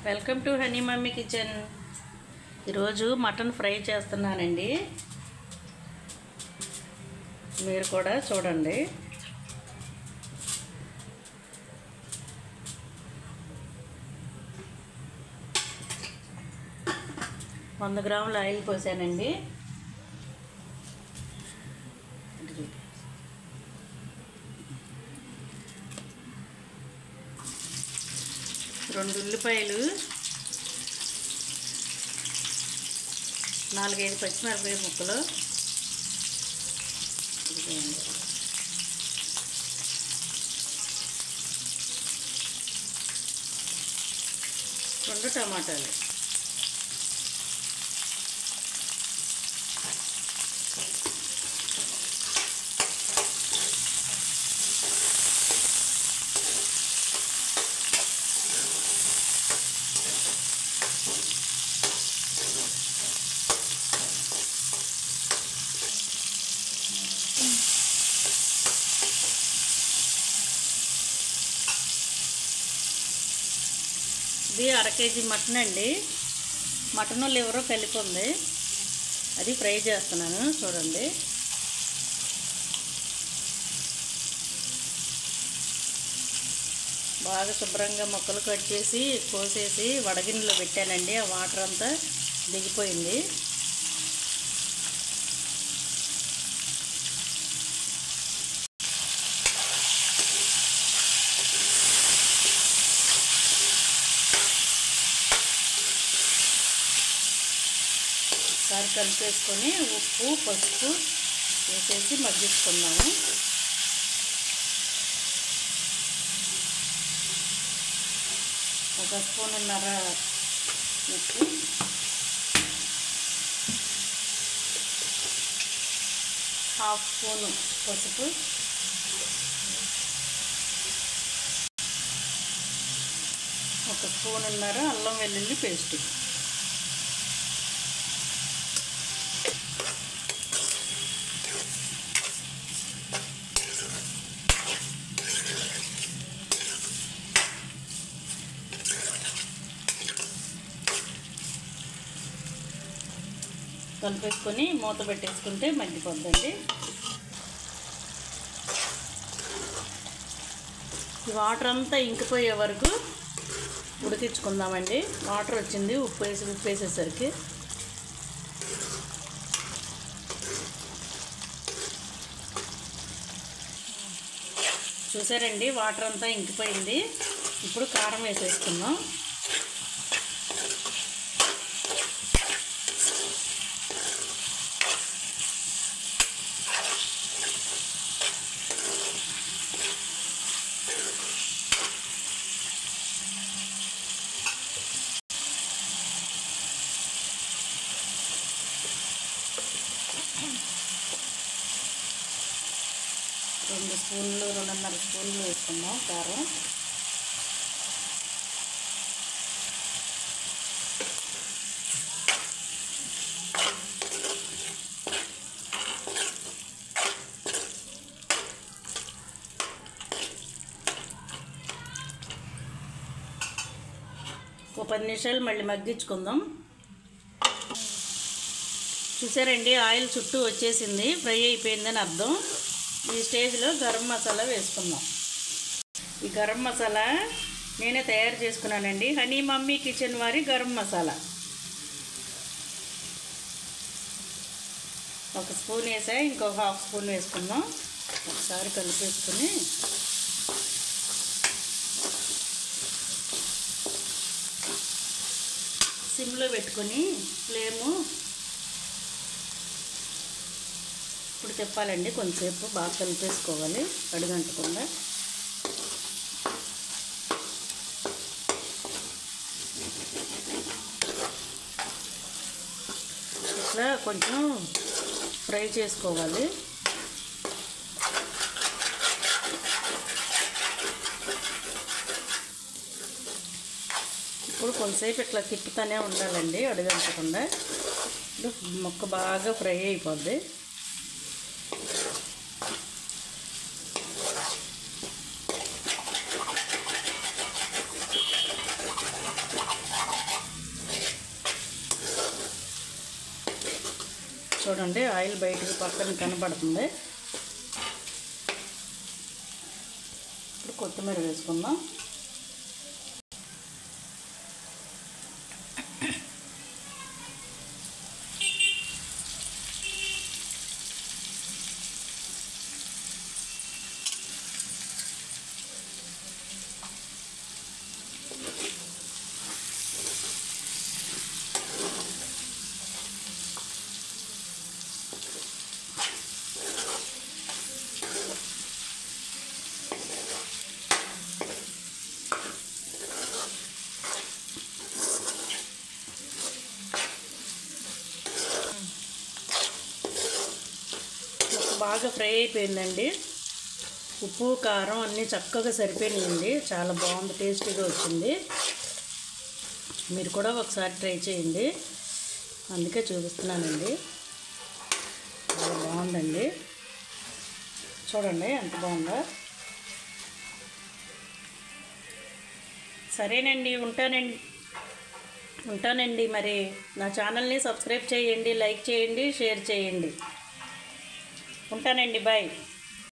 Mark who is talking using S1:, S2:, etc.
S1: Welcome to Honey Mummy Kitchen ఈరోజు mutton fry చేస్తున్నానండి మీరు కూడా చూడండి వంద గ్రాముల ఆయిల్ పోసానండి ఇటు చూపి. రెండు ఉల్లిపాయలు నాలుగైదు పచ్చిమిరపకాయ ముక్కలు ఇదిగోండి. రెండు టమాటాలు ఇది అర కేజీ మటన్ అండి మటన్ లివరు కలిపి ఉంది అది ఫ్రై చేస్తున్నాను చూడండి బాగా శుభ్రంగా ముక్కలు కట్ చేసి కోసేసి వడగిన్నెలో పెట్టానండి ఆ వాటర్ అంతా దిగిపోయింది ఒకసారి కలిపేసుకొని ఉప్పు పసుపు వేసేసి మగ్గించుకున్నాము ఒక స్పూన్నర ఉప్పు హాఫ్ స్పూను పసుపు ఒక స్పూన్నర అల్లం వెల్లుల్లి పేస్ట్ కలిపేసుకొని మూత పెట్టేసుకుంటే మగ్గిపోద్దండి ఈ వాటర్ అంతా ఇంకిపోయే వరకు ఉడికించుకుందామండి వాటర్ వచ్చింది ఉప్పు వేసి ఉప్పు వేసేసరికి చూసారండి వాటర్ అంతా ఇంకిపోయింది ఇప్పుడు కారం వేసేసుకుందాం రెండు స్పూన్లు రెండున్నర స్పూన్లు వేసుకున్నాం కారం ఒక పది నిమిషాలు మళ్ళీ మగ్గించుకుందాం చూసారండి ఆయిల్ చుట్టూ వచ్చేసింది ఫ్రై అయిపోయిందని అర్థం ఈ స్టేజ్లో గరం మసాలా వేసుకుందాం ఈ గరం మసాలా నేనే తయారు చేసుకున్నానండి హనీ మమ్మీ కిచెన్ వారి గరం మసాలా ఒక స్పూన్ వేసా ఇంకొక హాఫ్ స్పూన్ వేసుకుందాం ఒకసారి కలిపేసుకుని సిమ్లో పెట్టుకొని ఫ్లేము ఇప్పుడు చెప్పాలండి కొంచెంసేపు బాగా కలిపేసుకోవాలి అడుగంటకుండా ఇట్లా కొంచెం ఫ్రై చేసుకోవాలి ఇప్పుడు కొంతసేపు ఇట్లా తిప్పుతూనే ఉండాలండి అడుగంటకుండా ఇప్పుడు మొక్క బాగా ఫ్రై అయిపోద్ది చూడండి ఆయిల్ బయటికి పక్కన కనబడుతుంది ఇప్పుడు కొత్తిమీర వేసుకుందాం బాగా ఫ్రై అయిపోయిందండి ఉప్పు కారం అన్నీ చక్కగా సరిపోయినాయండి చాలా బాగుంది టేస్టీగా వచ్చింది మీరు కూడా ఒకసారి ట్రై చేయండి అందుకే చూపిస్తున్నానండి చాలా బాగుందండి చూడండి ఎంత బాగుందో సరేనండి ఉంటానండి ఉంటానండి మరి నా ఛానల్ని సబ్స్క్రైబ్ చేయండి లైక్ చేయండి షేర్ చేయండి ఉంటానండి బాయ్